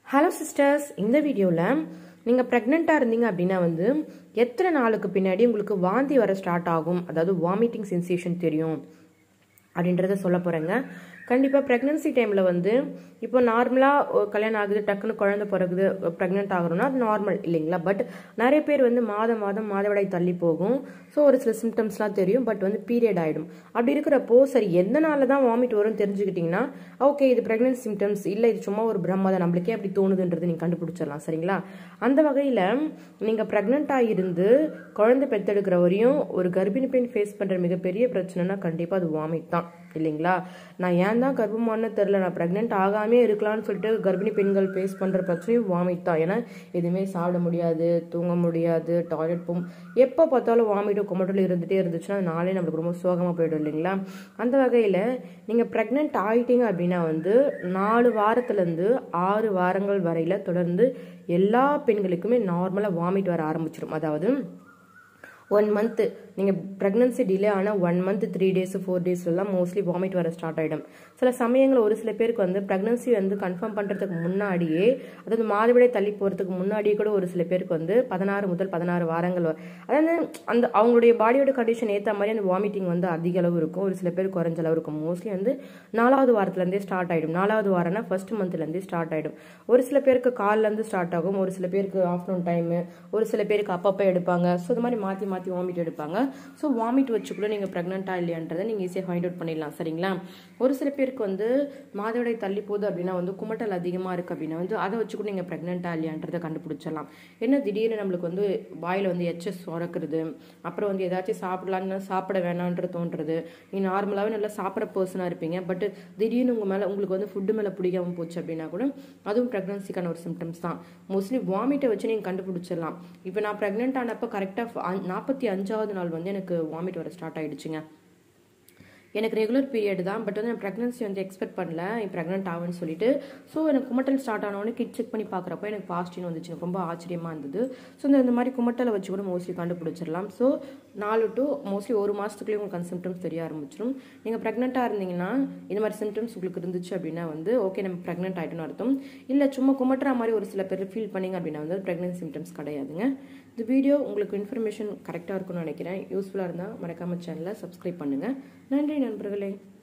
hello sisters இந்த வீடியோவில் நீங்கள் ப்ரெக்னெண்ட்டாக இருந்தீங்க அப்படின்னா வந்து எத்தனை நாளுக்கு பின்னாடி உங்களுக்கு வாந்தி வர ஸ்டார்ட் ஆகும் அதாவது வாமிட்டிங் சென்சேஷன் தெரியும் அப்படின்றத சொல்ல போகிறேங்க கண்டிப்பாக ப்ரெக்னன்சி டைமில் வந்து இப்போ நார்மலாக கல்யாணம் ஆகுது டக்குன்னு குழந்தை பிறகுது ப்ரெக்னென்ட் ஆகிறோம்னா அது நார்மல் இல்லைங்களா பட் நிறைய பேர் வந்து மாதம் மாதம் மாதவிடாய் தள்ளி போகும் ஸோ ஒரு சில சிம்டம்ஸ்லாம் தெரியும் பட் வந்து பீரியட் ஆகிடும் அப்படி இருக்கிறப்போ சரி எந்த நாளில் தான் வாமிட் வரும்னு தெரிஞ்சுக்கிட்டிங்கன்னா ஓகே இது ப்ரெக்னென்ட் சிம்டம்ஸ் இல்லை இது சும்மா ஒரு பிரம்மா தான் நம்மளுக்கே அப்படி தோணுதுன்றது நீங்கள் கண்டுபிடிச்சிடலாம் சரிங்களா அந்த வகையில் நீங்கள் ப்ரெக்னெண்ட்டாக இருந்து குழந்தை பெற்றெடுக்கிற வரையும் ஒரு கர்ப்பிணி பெண் ஃபேஸ் பண்ணுற மிகப்பெரிய பிரச்சனைனா கண்டிப்பாக அது வாமிட் தான் இல்லைங்களா நான் ஏன் தான் கர்ப்பமானு தெரில நான் ப்ரெக்னென்ட் ஆகாமே இருக்கலாம்னு சொல்லிட்டு கர்ப்பிணி பெண்கள் ஃபேஸ் பண்ணுற பிரச்சனையும் வாமிட் தான் ஏன்னா எதுவுமே சாப்பிட முடியாது தூங்க முடியாது டாய்லெட் போகும் எப்போ பார்த்தாலும் வாமிட்டும் கொமட்டலும் இருந்துகிட்டே இருந்துச்சுன்னா அது நாளே நம்மளுக்கு ரொம்ப சோகமாக போயிடும் இல்லைங்களா அந்த வகையில் நீங்கள் ப்ரெக்னென்ட் ஆகிட்டீங்க அப்படின்னா வந்து நாலு வாரத்துலேருந்து ஆறு வாரங்கள் வரையில் தொடர்ந்து எல்லா பெண்களுக்குமே நார்மலாக வாமிட் வர ஆரம்பிச்சிடும் அதாவது ஒன் மந்த்து நீங்கள் ப்ரெக்னன்சி டிலே ஆனால் one month three days four டேஸ்லாம் மோஸ்ட்லி வாமிட் வர ஸ்டார்ட் ஆகிடும் சில சமயங்கள் ஒரு சில பேருக்கு வந்து ப்ரெக்னன்சி வந்து கன்ஃபார்ம் பண்ணுறதுக்கு முன்னாடியே அதாவது மாதவிடை தள்ளி போகிறதுக்கு முன்னாடியே கூட ஒரு சில பேருக்கு வந்து பதினாறு முதல் பதினாறு வாரங்கள் அதாவது அந்த அவங்களுடைய பாடியோட கண்டிஷன் ஏற்ற மாதிரி அந்த வாமிட்டிங் வந்து அதிக அளவு இருக்கும் ஒரு சில பேர் குறைஞ்ச அளவு இருக்கும் மோஸ்ட்லி வந்து நாலாவது வாரத்துலேருந்தே ஸ்டார்ட் ஆகிடும் நாலாவது வாரம்னா ஃபர்ஸ்ட் மந்த்லேருந்தே ஸ்டார்ட் ஆகிடும் ஒரு சில பேருக்கு காலிலேருந்து ஸ்டார்ட் ஆகும் ஒரு சில பேருக்கு ஆஃப்டர்நூன் டைமு ஒரு சில பேருக்கு அப்பப்போ எடுப்பாங்க ஸோ இது மாதிரி மாற்றி மாற்றி வாமிட் எடுப்பாங்க ஸோ வாமிட் வச்சு கூட நீங்கள் ப்ரெக்னெண்ட்டாக இல்லையான்றதை நீங்கள் ஈஸியாக ஃபைண்ட் அவுட் பண்ணிடலாம் சரிங்களா ஒரு சில பேருக்கு வந்து மாதவிடாய் தள்ளி போகுது அப்படின்னா வந்து குமட்டல் அதிகமாக இருக்குது அப்படின்னா வந்து அதை வச்சு கூட நீங்கள் ப்ரெக்னெண்ட்டாக இல்லையான்றதை கண்டுபிடிச்சிடலாம் என்ன திடீர்னு நம்மளுக்கு வந்து வாயில் வந்து எச்சஸ் சுரக்கிறது அப்புறம் வந்து ஏதாச்சும் சாப்பிடலான்னு சாப்பிட வேணான்ற தோன்றது நீ நார்மலாகவே நல்லா சாப்பிட்ற பர்சனாக இருப்பீங்க பட் திடீர்னு உங்கள் மேலே உங்களுக்கு வந்து ஃபுட்டு மேலே பிடிக்காம போச்சு அப்படின்னா கூட அதுவும் ப்ரெக்னன்சிக்கான ஒரு சிம்டம்ஸ் தான் மோஸ்ட்லி வாமிட்டை வச்சு நீங்கள் கண்டுபிடிச்சிடலாம் இப்போ நான் ப்ரெக்னென்ட் ஆனப்போ கரெக்டாக நாற்பத்தி அஞ்சாவது நாள் வந்து எனக்கு வாமிட் வர ஸ்டார்ட் ஆகிடுச்சுங்க எனக்கு ரெகுலர் பீரியட் தான் பட் வந்து நான் ப்ரெக்னன்சி வந்து எக்ஸ்பெக்ட் பண்ணல ப்ரெக்னென்ட் ஆகுன்னு சொல்லிட்டு ஸோ எனக்கு குமட்டல் ஸ்டார்ட் ஆனவொடனே கிட் செக் பண்ணி பார்க்குறப்போ எனக்கு பாசிட்டிவ் வந்துச்சு எனக்கு ரொம்ப ஆச்சரியமாக இருந்தது ஸோ இந்த இந்த மாதிரி குமட்டலை வச்சு கூட மோஸ்ட்லி கண்டுபிடிச்சிடலாம் ஸோ நாலு டு மோஸ்ட்லி ஒரு மாதத்துக்குள்ளேயே உங்களுக்கு அந்த சிம்டம்ஸ் தெரிய ஆரம்பிச்சிடும் நீங்கள் ப்ரெக்னெண்ட்டாக இருந்தீங்கன்னா இந்த மாதிரி சிம்டம்ஸ் உங்களுக்கு இருந்துச்சு அப்படின்னா வந்து ஓகே நம்ம ப்ரெக்னென்ட் ஆகிட்டோன்னு அர்த்தம் இல்லை சும்மா குமட்டுற மாதிரி ஒரு சில பேர் ஃபீல் பண்ணிங்க அப்படின்னா வந்து ப்ரெக்னென்ட் சிம்டம்ஸ் கிடையாதுங்க இந்த வீடியோ உங்களுக்கு இன்ஃபர்மேஷன் கரெக்டாக இருக்கும்னு நினைக்கிறேன் யூஸ்ஃபுல்லாக இருந்தால் மறக்காம சேனலை சப்ஸ்கிரைப் பண்ணுங்கள் நன்றி நண்பர்களே